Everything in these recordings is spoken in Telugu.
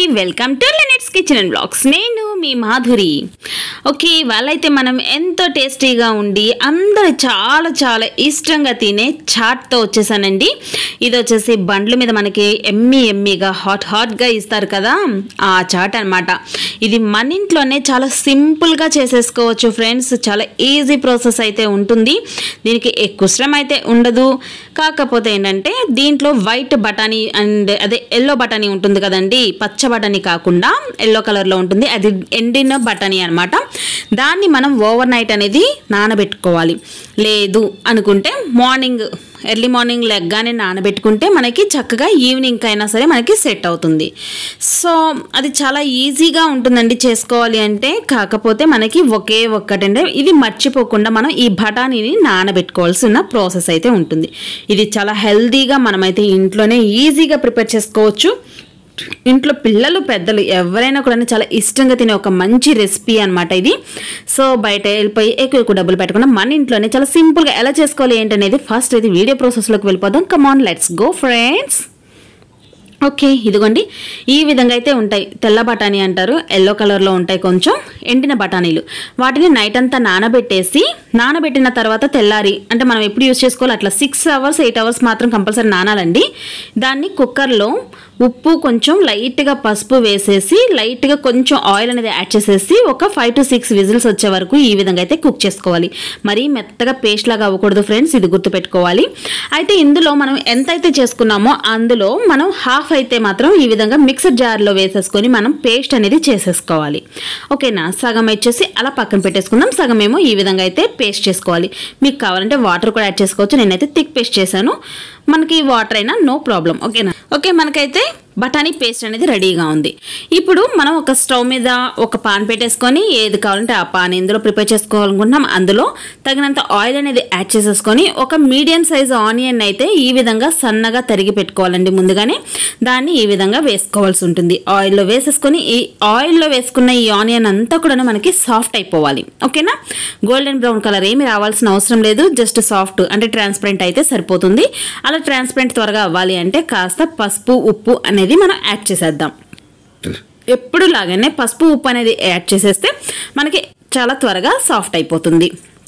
welcome to Lenet's kitchen and blogs నేను మీ మాధురి ఓకే వాళ్ళైతే మనం ఎంతో టేస్టీగా ఉండి అందరు చాలా చాలా ఇష్టంగా తినే చాట్తో వచ్చేసానండి ఇది వచ్చేసి బండ్ల మీద మనకి ఎమ్మి ఎమ్మిగా హాట్ హాట్గా ఇస్తారు కదా ఆ చాట్ అన్నమాట ఇది మన ఇంట్లోనే చాలా సింపుల్గా చేసేసుకోవచ్చు ఫ్రెండ్స్ చాలా ఈజీ ప్రాసెస్ అయితే ఉంటుంది దీనికి ఎక్కువ శ్రమ అయితే ఉండదు కాకపోతే ఏంటంటే దీంట్లో వైట్ బఠానీ అండ్ అదే ఎల్లో బఠానీ ఉంటుంది కదండి పచ్చ బఠానీ కాకుండా ఎల్లో కలర్లో ఉంటుంది అది ఎండిన బఠానీ అనమాట దాన్ని మనం ఓవర్ నైట్ అనేది నానబెట్టుకోవాలి లేదు అనుకుంటే మార్నింగ్ ఎర్లీ మార్నింగ్ లెగ్గానే నానబెట్టుకుంటే మనకి చక్కగా ఈవినింగ్ అయినా సరే మనకి సెట్ అవుతుంది సో అది చాలా ఈజీగా ఉంటుందండి చేసుకోవాలి అంటే కాకపోతే మనకి ఒకే ఒక్కటంటే ఇది మర్చిపోకుండా మనం ఈ బఠానీని నానబెట్టుకోవాల్సిన ప్రాసెస్ అయితే ఉంటుంది ఇది చాలా హెల్తీగా మనమైతే ఇంట్లోనే ఈజీగా ప్రిపేర్ చేసుకోవచ్చు ఇంట్లో పిల్లలు పెద్దలు ఎవరైనా కూడా చాలా ఇష్టంగా తినే ఒక మంచి రెసిపీ అనమాట ఇది సో బయట వెళ్ళిపోయి ఎక్కువ ఎక్కువ డబ్బులు పెట్టకుండా మన ఇంట్లోనే చాలా సింపుల్గా ఎలా చేసుకోవాలి ఏంటనేది ఫస్ట్ అయితే వీడియో ప్రాసెస్లోకి వెళ్ళిపోదాం come on let's go friends okay ఇదిగోండి ఈ విధంగా అయితే ఉంటాయి తెల్ల బఠానీ అంటారు ఎల్లో కలర్లో ఉంటాయి కొంచెం ఎండిన బఠానీలు వాటిని నైట్ అంతా నానబెట్టేసి నానబెట్టిన తర్వాత తెల్లారి అంటే మనం ఎప్పుడు యూస్ చేసుకోవాలి అట్లా సిక్స్ అవర్స్ ఎయిట్ అవర్స్ మాత్రం కంపల్సరీ నానాలండి దాన్ని కుక్కర్లో ఉప్పు కొంచెం లైట్గా పసుపు వేసేసి లైట్గా కొంచెం ఆయిల్ అనేది యాడ్ చేసేసి ఒక ఫైవ్ టు సిక్స్ విజిల్స్ వచ్చే వరకు ఈ విధంగా అయితే కుక్ చేసుకోవాలి మరీ మెత్తగా పేస్ట్ లాగా అవ్వకూడదు ఫ్రెండ్స్ ఇది గుర్తుపెట్టుకోవాలి అయితే ఇందులో మనం ఎంత అయితే చేసుకున్నామో అందులో మనం హాఫ్ అయితే మాత్రం ఈ విధంగా మిక్సర్ జార్లో వేసేసుకొని మనం పేస్ట్ అనేది చేసేసుకోవాలి ఓకేనా సగం వచ్చేసి అలా పక్కన పెట్టేసుకుందాం సగం ఏమో ఈ విధంగా అయితే పేస్ట్ చేసుకోవాలి మీకు కావాలంటే వాటర్ కూడా యాడ్ చేసుకోవచ్చు నేనైతే థిక్ పేస్ట్ చేశాను మనకి వాటర్ అయినా నో ప్రాబ్లం ఓకేనా ఓకే మనకైతే బఠానీ పేస్ట్ అనేది రెడీగా ఉంది ఇప్పుడు మనం ఒక స్టవ్ మీద ఒక పాన్ పెట్టేసుకొని ఏది కావాలంటే ఆ పాన్ ఇందులో ప్రిపేర్ చేసుకోవాలనుకుంటున్నాం అందులో తగినంత ఆయిల్ అనేది యాడ్ చేసేసుకొని ఒక మీడియం సైజ్ ఆనియన్ అయితే ఈ విధంగా సన్నగా తరిగి పెట్టుకోవాలండి ముందుగానే దాన్ని ఈ విధంగా వేసుకోవాల్సి ఉంటుంది ఆయిల్లో వేసేసుకొని ఈ ఆయిల్లో వేసుకున్న ఈ ఆనియన్ అంతా కూడా మనకి సాఫ్ట్ అయిపోవాలి ఓకేనా గోల్డెన్ బ్రౌన్ కలర్ ఏమి రావాల్సిన అవసరం లేదు జస్ట్ సాఫ్ట్ అంటే ట్రాన్స్పరెంట్ అయితే సరిపోతుంది అలా ట్రాన్స్పరెంట్ త్వరగా అవ్వాలి అంటే కాస్త పసుపు ఉప్పు అనేది మనం యాడ్ చేసేద్దాం ఎప్పుడు లాగానే పసుపు ఉప్పు అనేది యాడ్ చేసేస్తే మనకి చాలా త్వరగా సాఫ్ట్ అయిపోతుంది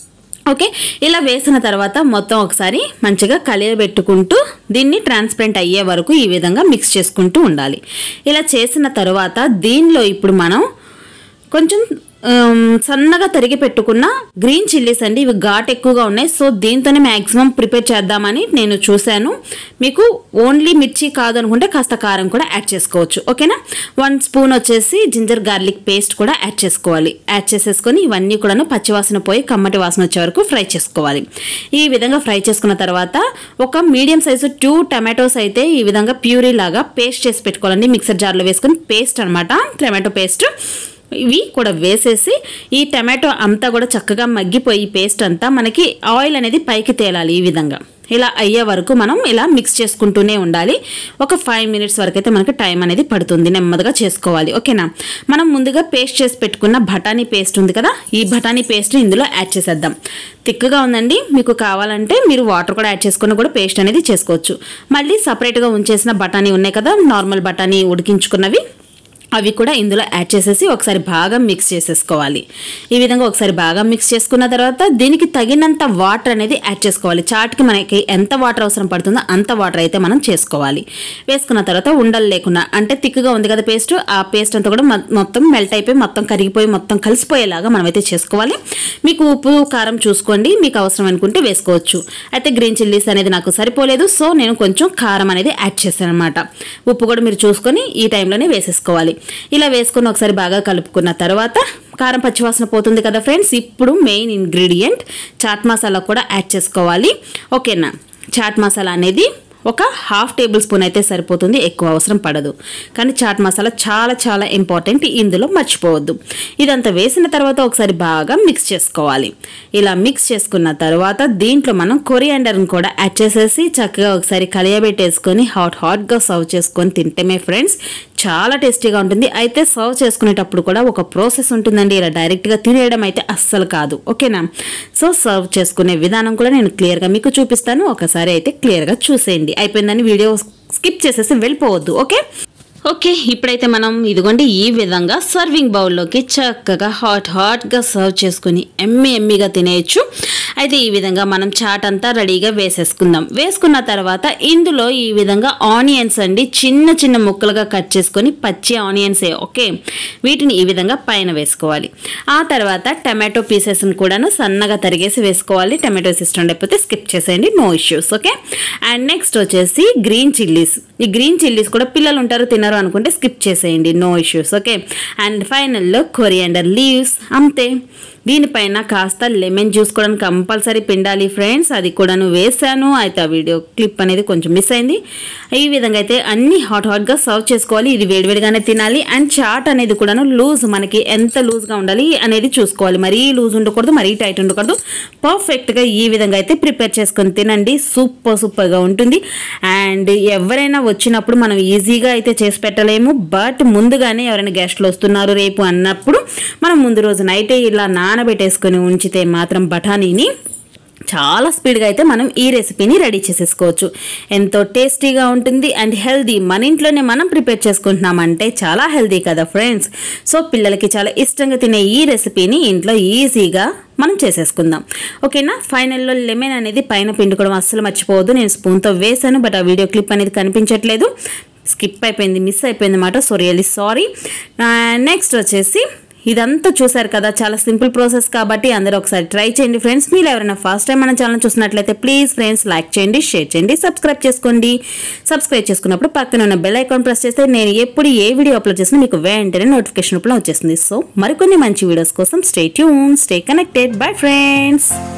ఓకే ఇలా వేసిన తర్వాత మొత్తం ఒకసారి మంచిగా కలియబెట్టుకుంటూ దీన్ని ట్రాన్స్పరెంట్ అయ్యే వరకు ఈ విధంగా మిక్స్ చేసుకుంటూ ఉండాలి ఇలా చేసిన తర్వాత దీనిలో ఇప్పుడు మనం కొంచెం ఆమ్, సన్నగా తరిగి పెట్టుకున్న గ్రీన్ చిల్లీస్ అండి ఇవి ఘాట్ ఎక్కువగా ఉన్నాయి సో దీంతోనే మ్యాక్సిమం ప్రిపేర్ చేద్దామని నేను చూశాను మీకు ఓన్లీ మిర్చి కాదు అనుకుంటే కాస్త కారం కూడా యాడ్ చేసుకోవచ్చు ఓకేనా వన్ స్పూన్ వచ్చేసి జింజర్ గార్లిక్ పేస్ట్ కూడా యాడ్ చేసుకోవాలి యాడ్ చేసేసుకొని ఇవన్నీ కూడాను పచ్చివాసన పోయి కమ్మటి వాసన వచ్చే వరకు ఫ్రై చేసుకోవాలి ఈ విధంగా ఫ్రై చేసుకున్న తర్వాత ఒక మీడియం సైజు టూ టమాటోస్ అయితే ఈ విధంగా ప్యూరీ లాగా పేస్ట్ చేసి పెట్టుకోవాలండి మిక్సర్ జార్లో వేసుకొని పేస్ట్ అనమాట టమాటో పేస్ట్ ఇవి కూడా వేసేసి ఈ టమాటో అంతా కూడా చక్కగా మగ్గిపోయి పేస్ట్ అంతా మనకి ఆయిల్ అనేది పైకి తేలాలి ఈ విధంగా ఇలా అయ్యే వరకు మనం ఇలా మిక్స్ చేసుకుంటూనే ఉండాలి ఒక ఫైవ్ మినిట్స్ వరకు అయితే మనకి టైం అనేది పడుతుంది నెమ్మదిగా చేసుకోవాలి ఓకేనా మనం ముందుగా పేస్ట్ చేసి పెట్టుకున్న బఠానీ పేస్ట్ ఉంది కదా ఈ బఠానీ పేస్ట్ ఇందులో యాడ్ చేసేద్దాం థిక్గా ఉందండి మీకు కావాలంటే మీరు వాటర్ కూడా యాడ్ చేసుకుని కూడా పేస్ట్ అనేది చేసుకోవచ్చు మళ్ళీ సపరేట్గా ఉంచేసిన బఠానీ ఉన్నాయి కదా నార్మల్ బఠానీ ఉడికించుకున్నవి అవి కూడా ఇందులో యాడ్ చేసేసి ఒకసారి బాగా మిక్స్ చేసేసుకోవాలి ఈ విధంగా ఒకసారి బాగా మిక్స్ చేసుకున్న తర్వాత దీనికి తగినంత వాటర్ అనేది యాడ్ చేసుకోవాలి చాట్కి మనకి ఎంత వాటర్ అవసరం పడుతుందో అంత వాటర్ అయితే మనం చేసుకోవాలి వేసుకున్న తర్వాత ఉండలు లేకుండా అంటే తిక్కుగా ఉంది కదా పేస్ట్ ఆ పేస్ట్ అంతా కూడా మొ- మొత్తం మెల్ట్ అయిపోయి మొత్తం కరిగిపోయి మొత్తం కలిసిపోయేలాగా మనమైతే చేసుకోవాలి మీకు ఉప్పు కారం చూసుకోండి మీకు అవసరం అనుకుంటే వేసుకోవచ్చు అయితే గ్రీన్ చిల్లీస్ అనేది నాకు సరిపోలేదు సో నేను కొంచెం కారం అనేది యాడ్ చేశాను అనమాట ఉప్పు కూడా మీరు చూసుకొని ఈ టైంలోనే వేసేసుకోవాలి ఇలా వేసుకొని ఒకసారి బాగా కలుపుకున్న తర్వాత కారం పచ్చివాసన పోతుంది కదా ఫ్రెండ్స్ ఇప్పుడు మెయిన్ ఇంగ్రీడియంట్ చాట్ మసాలా కూడా యాడ్ చేసుకోవాలి ఓకేనా చాట్ మసాలా అనేది ఒక హాఫ్ టేబుల్ స్పూన్ అయితే సరిపోతుంది ఎక్కువ అవసరం పడదు కానీ చాట్ మసాలా చాలా చాలా ఇంపార్టెంట్ ఇందులో మర్చిపోవద్దు ఇదంతా వేసిన తర్వాత ఒకసారి బాగా మిక్స్ చేసుకోవాలి ఇలా మిక్స్ చేసుకున్న తర్వాత దీంట్లో మనం కొరియాండర్ని కూడా యాడ్ చేసేసి చక్కగా ఒకసారి కలియబెట్టేసుకొని హాట్ హాట్గా సర్వ్ చేసుకొని తింటమే ఫ్రెండ్స్ చాలా టేస్టీగా ఉంటుంది అయితే సర్వ్ చేసుకునేటప్పుడు కూడా ఒక ప్రాసెస్ ఉంటుందండి ఇలా డైరెక్ట్గా తినేయడం అయితే అస్సలు కాదు ఓకేనా సో సర్వ్ చేసుకునే విధానం కూడా నేను క్లియర్గా మీకు చూపిస్తాను ఒకసారి అయితే క్లియర్గా చూసేయండి అయిపోయిందని వీడియో స్కిప్ చేసేసి వెళ్ళిపోవద్దు ఓకే ఓకే ఇప్పుడైతే మనం ఇదిగోండి ఈ విధంగా సర్వింగ్ బౌల్లోకి చక్కగా హాట్ హాట్గా సర్వ్ చేసుకుని ఎమ్మి ఎమ్మిగా తినేయచ్చు అయితే ఈ విధంగా మనం చాట్ అంతా రెడీగా వేసేసుకుందాం వేసుకున్న తర్వాత ఇందులో ఈ విధంగా ఆనియన్స్ అండి చిన్న చిన్న ముక్కలుగా కట్ చేసుకొని పచ్చి ఆనియన్సే ఓకే వీటిని ఈ విధంగా పైన వేసుకోవాలి ఆ తర్వాత టమాటో పీసెస్ని కూడాను సన్నగా తరిగేసి వేసుకోవాలి టమాటోస్ ఇష్టం లేకపోతే స్కిప్ చేసేయండి no issues okay and next వచ్చేసి గ్రీన్ చిల్లీస్ ఈ గ్రీన్ చిల్లీస్ కూడా పిల్లలు ఉంటారు తినరు అనుకుంటే స్కిప్ చేసేయండి నో ఇష్యూస్ ఓకే అండ్ ఫైనల్లో కొరియాండర్ లీవ్స్ అంతే దీనిపైన కాస్త లెమన్ జ్యూస్ కూడా కంపల్సరీ పిండాలి ఫ్రెండ్స్ అది కూడాను వేసాను అయితే ఆ వీడియో క్లిప్ అనేది కొంచెం మిస్ అయింది ఈ విధంగా అయితే అన్ని హాట్ హాట్గా సర్వ్ చేసుకోవాలి ఇది వేడివేడిగానే తినాలి అండ్ చాట్ అనేది కూడాను లూజ్ మనకి ఎంత లూజ్గా ఉండాలి అనేది చూసుకోవాలి మరీ లూజ్ ఉండకూడదు మరీ టైట్ ఉండకూడదు పర్ఫెక్ట్గా ఈ విధంగా అయితే ప్రిపేర్ చేసుకొని తినండి సూపర్ సూపర్గా ఉంటుంది అండ్ ఎవరైనా వచ్చినప్పుడు మనం ఈజీగా అయితే చేసి పెట్టలేము బట్ ముందుగానే ఎవరైనా గెస్ట్లు వస్తున్నారు రేపు అన్నప్పుడు మనం ముందు రోజు నైటే ఇలా నానబెట్టేసుకొని ఉంచితే మాత్రం బఠానీని చాలా స్పీడ్గా అయితే మనం ఈ రెసిపీని రెడీ చేసేసుకోవచ్చు ఎంతో టేస్టీగా ఉంటుంది అండ్ హెల్దీ మన ఇంట్లోనే మనం ప్రిపేర్ చేసుకుంటున్నామంటే చాలా హెల్దీ కదా ఫ్రెండ్స్ సో పిల్లలకి చాలా ఇష్టంగా తినే ఈ రెసిపీని ఇంట్లో ఈజీగా మనం చేసేసుకుందాం ఓకేనా ఫైనల్లో లెమన్ అనేది పైన పిండుకోవడం అస్సలు మర్చిపోవద్దు నేను స్పూన్తో వేసాను బట్ ఆ వీడియో క్లిప్ అనేది కనిపించట్లేదు స్కిప్ అయిపోయింది మిస్ అయిపోయింది అనమాట సో రియలీ సారీ నెక్స్ట్ వచ్చేసి ఇదంతా చూసారు కదా చాలా సింపుల్ ప్రాసెస్ కాబట్టి అందరూ ఒకసారి ట్రై చేయండి ఫ్రెండ్స్ మీరు ఎవరైనా ఫస్ట్ టైం మన ఛానల్ చూసినట్లయితే ప్లీజ్ ఫ్రెండ్స్ లైక్ చేయండి షేర్ చేయండి సబ్స్క్రైబ్ చేసుకోండి సబ్స్క్రైబ్ చేసుకున్నప్పుడు పక్కన ఉన్న బెల్ ఐకాన్ ప్రెస్ చేస్తే నేను ఎప్పుడు ఏ వీడియో అప్లోడ్ చేసినా మీకు వెంటనే నోటిఫికేషన్ రూపంలో వచ్చేస్తుంది సో మరికొన్ని మంచి వీడియోస్ కోసం stay tune stay connected bye friends